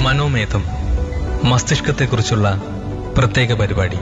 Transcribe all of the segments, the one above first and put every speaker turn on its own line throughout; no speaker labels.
മനോമേധം മസ്തിഷ്കത്തെക്കുറിച്ചുള്ള പ്രത്യേക പരിപാടി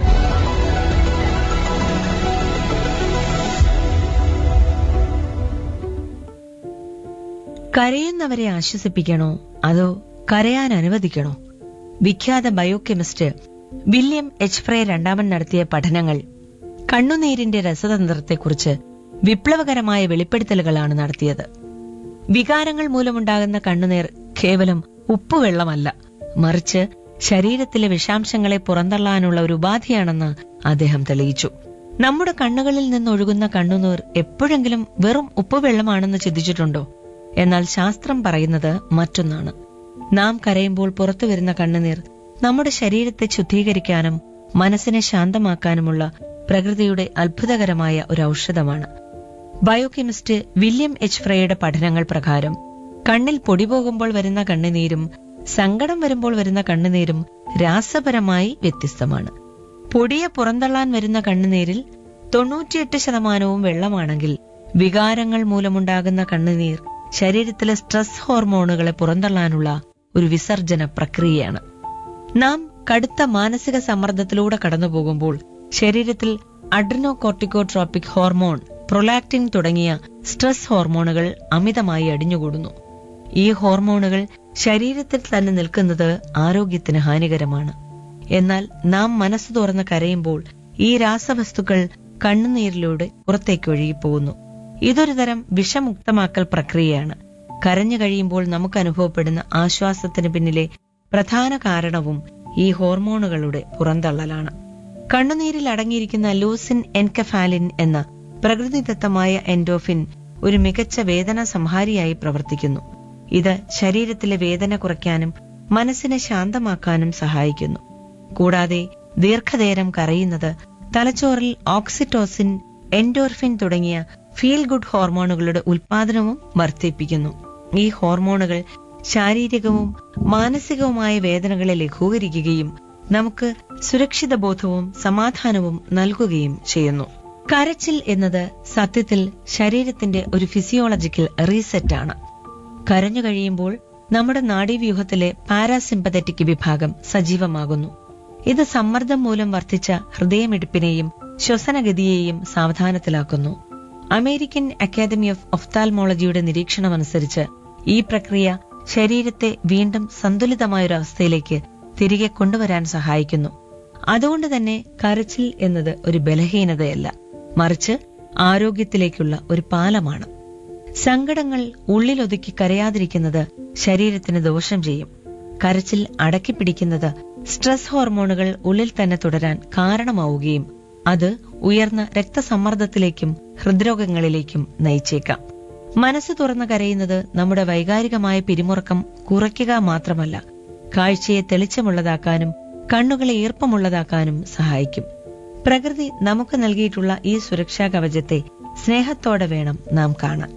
കരയുന്നവരെ ആശ്വസിപ്പിക്കണോ അതോ കരയാൻ അനുവദിക്കണോ വിഖ്യാത ബയോകെമിസ്റ്റ് വില്യം എച്ച് ഫ്രേ രണ്ടാമൻ നടത്തിയ പഠനങ്ങൾ കണ്ണുനീരിന്റെ രസതന്ത്രത്തെക്കുറിച്ച് വിപ്ലവകരമായ വെളിപ്പെടുത്തലുകളാണ് നടത്തിയത് വികാരങ്ങൾ മൂലമുണ്ടാകുന്ന കണ്ണുനീർ കേവലം ഉപ്പുവെള്ളമല്ല മറിച്ച് ശരീരത്തിലെ വിഷാംശങ്ങളെ പുറന്തള്ളാനുള്ള ഒരു ഉപാധിയാണെന്ന് അദ്ദേഹം തെളിയിച്ചു നമ്മുടെ കണ്ണുകളിൽ നിന്നൊഴുകുന്ന കണ്ണുനീർ എപ്പോഴെങ്കിലും വെറും ഉപ്പുവെള്ളമാണെന്ന് ചിന്തിച്ചിട്ടുണ്ടോ എന്നാൽ ശാസ്ത്രം പറയുന്നത് മറ്റൊന്നാണ് നാം കരയുമ്പോൾ പുറത്തുവരുന്ന കണ്ണുനീർ നമ്മുടെ ശരീരത്തെ ശുദ്ധീകരിക്കാനും മനസ്സിനെ ശാന്തമാക്കാനുമുള്ള പ്രകൃതിയുടെ അത്ഭുതകരമായ ഒരു ഔഷധമാണ് ബയോകെമിസ്റ്റ് വില്യം എച്ച് ഫ്രേയുടെ പഠനങ്ങൾ പ്രകാരം കണ്ണിൽ പൊടി പോകുമ്പോൾ വരുന്ന കണ്ണുനീരും സങ്കടം വരുമ്പോൾ വരുന്ന കണ്ണുനീരും രാസപരമായി വ്യത്യസ്തമാണ് പൊടിയെ പുറന്തള്ളാൻ വരുന്ന കണ്ണുനീരിൽ തൊണ്ണൂറ്റിയെട്ട് ശതമാനവും വെള്ളമാണെങ്കിൽ വികാരങ്ങൾ മൂലമുണ്ടാകുന്ന കണ്ണുനീർ ശരീരത്തിലെ സ്ട്രെസ് ഹോർമോണുകളെ പുറന്തള്ളാനുള്ള ഒരു വിസർജന പ്രക്രിയയാണ് നാം കടുത്ത മാനസിക സമ്മർദ്ദത്തിലൂടെ കടന്നുപോകുമ്പോൾ ശരീരത്തിൽ അഡ്രിനോകോർട്ടിക്കോട്രോപ്പിക് ഹോർമോൺ പ്രൊലാക്റ്റിൻ തുടങ്ങിയ സ്ട്രെസ് ഹോർമോണുകൾ അമിതമായി അടിഞ്ഞുകൂടുന്നു ഈ ഹോർമോണുകൾ ശരീരത്തിൽ തന്നെ നിൽക്കുന്നത് ആരോഗ്യത്തിന് ഹാനികരമാണ് എന്നാൽ നാം മനസ്സ് തുറന്ന് കരയുമ്പോൾ ഈ രാസവസ്തുക്കൾ കണ്ണുനീരിലൂടെ പുറത്തേക്ക് ഒഴുകിപ്പോകുന്നു ഇതൊരു തരം വിഷമുക്തമാക്കൽ പ്രക്രിയയാണ് കരഞ്ഞു കഴിയുമ്പോൾ നമുക്ക് അനുഭവപ്പെടുന്ന ആശ്വാസത്തിന് പിന്നിലെ പ്രധാന കാരണവും ഈ ഹോർമോണുകളുടെ പുറന്തള്ളലാണ് കണ്ണുനീരിൽ അടങ്ങിയിരിക്കുന്ന ലൂസിൻ എൻകഫാലിൻ എന്ന പ്രകൃതിദത്തമായ എൻഡോഫിൻ ഒരു മികച്ച വേദന സംഹാരിയായി പ്രവർത്തിക്കുന്നു ഇത് ശരീരത്തിലെ വേദന കുറയ്ക്കാനും മനസ്സിനെ ശാന്തമാക്കാനും സഹായിക്കുന്നു കൂടാതെ ദീർഘനേരം കരയുന്നത് തലച്ചോറിൽ ഓക്സിറ്റോസിൻ എൻഡോർഫിൻ തുടങ്ങിയ ഫീൽ ഗുഡ് ഹോർമോണുകളുടെ ഉൽപാദനവും വർദ്ധിപ്പിക്കുന്നു ഈ ഹോർമോണുകൾ ശാരീരികവും മാനസികവുമായ വേദനകളെ ലഘൂകരിക്കുകയും നമുക്ക് സുരക്ഷിത ബോധവും സമാധാനവും നൽകുകയും ചെയ്യുന്നു കരച്ചിൽ എന്നത് സത്യത്തിൽ ശരീരത്തിന്റെ ഒരു ഫിസിയോളജിക്കൽ റീസെറ്റ് ആണ് കരഞ്ഞു കഴിയുമ്പോൾ നമ്മുടെ നാഡീവ്യൂഹത്തിലെ പാരാസിമ്പതറ്റിക് വിഭാഗം സജീവമാകുന്നു ഇത് സമ്മർദ്ദം മൂലം വർദ്ധിച്ച ഹൃദയമിടിപ്പിനെയും ശ്വസനഗതിയെയും സാവധാനത്തിലാക്കുന്നു അമേരിക്കൻ അക്കാദമി ഓഫ് ഒഫ്താൽമോളജിയുടെ നിരീക്ഷണമനുസരിച്ച് ഈ പ്രക്രിയ ശരീരത്തെ വീണ്ടും സന്തുലിതമായൊരവസ്ഥയിലേക്ക് തിരികെ കൊണ്ടുവരാൻ സഹായിക്കുന്നു അതുകൊണ്ട് തന്നെ കരച്ചിൽ എന്നത് ഒരു ബലഹീനതയല്ല മറിച്ച് ആരോഗ്യത്തിലേക്കുള്ള ഒരു പാലമാണ് സങ്കടങ്ങൾ ഉള്ളിലൊതുക്കി കരയാതിരിക്കുന്നത് ശരീരത്തിന് ദോഷം ചെയ്യും കരച്ചിൽ അടക്കിപ്പിടിക്കുന്നത് സ്ട്രെസ് ഹോർമോണുകൾ ഉള്ളിൽ തന്നെ തുടരാൻ കാരണമാവുകയും അത് ഉയർന്ന രക്തസമ്മർദ്ദത്തിലേക്കും ഹൃദ്രോഗങ്ങളിലേക്കും നയിച്ചേക്കാം മനസ്സ് തുറന്ന് കരയുന്നത് നമ്മുടെ വൈകാരികമായ പിരിമുറക്കം കുറയ്ക്കുക മാത്രമല്ല കാഴ്ചയെ തെളിച്ചമുള്ളതാക്കാനും കണ്ണുകളെ ഈർപ്പമുള്ളതാക്കാനും സഹായിക്കും പ്രകൃതി നമുക്ക് നൽകിയിട്ടുള്ള ഈ സുരക്ഷാ കവചത്തെ സ്നേഹത്തോടെ വേണം നാം കാണാൻ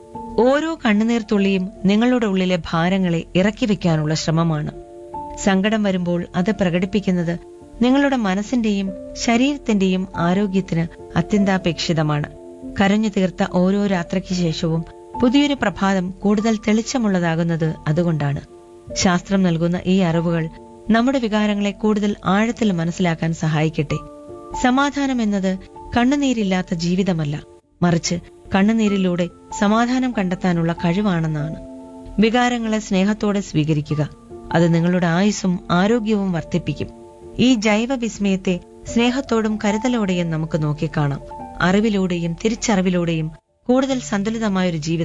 ഓരോ കണ്ണുനീർ തുള്ളിയും നിങ്ങളുടെ ഉള്ളിലെ ഭാരങ്ങളെ ഇറക്കി വെക്കാനുള്ള ശ്രമമാണ് സങ്കടം വരുമ്പോൾ അത് പ്രകടിപ്പിക്കുന്നത് നിങ്ങളുടെ മനസ്സിന്റെയും ശരീരത്തിന്റെയും ആരോഗ്യത്തിന് അത്യന്താപേക്ഷിതമാണ് കരഞ്ഞു തീർത്ത ഓരോ രാത്രിക്ക് ശേഷവും പുതിയൊരു പ്രഭാതം കൂടുതൽ തെളിച്ചമുള്ളതാകുന്നത് അതുകൊണ്ടാണ് ശാസ്ത്രം നൽകുന്ന ഈ അറിവുകൾ നമ്മുടെ വികാരങ്ങളെ കൂടുതൽ ആഴത്തിൽ മനസ്സിലാക്കാൻ സഹായിക്കട്ടെ സമാധാനം എന്നത് കണ്ണുനീരില്ലാത്ത ജീവിതമല്ല മറിച്ച് കണ്ണുനീരിലൂടെ സമാധാനം കണ്ടെത്താനുള്ള കഴിവാണെന്നാണ് വികാരങ്ങളെ സ്നേഹത്തോടെ സ്വീകരിക്കുക അത് നിങ്ങളുടെ ആയുസ്സും ആരോഗ്യവും വർദ്ധിപ്പിക്കും ഈ ജൈവ വിസ്മയത്തെ സ്നേഹത്തോടും കരുതലോടെയും നമുക്ക് നോക്കിക്കാണാം അറിവിലൂടെയും തിരിച്ചറിവിലൂടെയും കൂടുതൽ സന്തുലിതമായൊരു ജീവിതം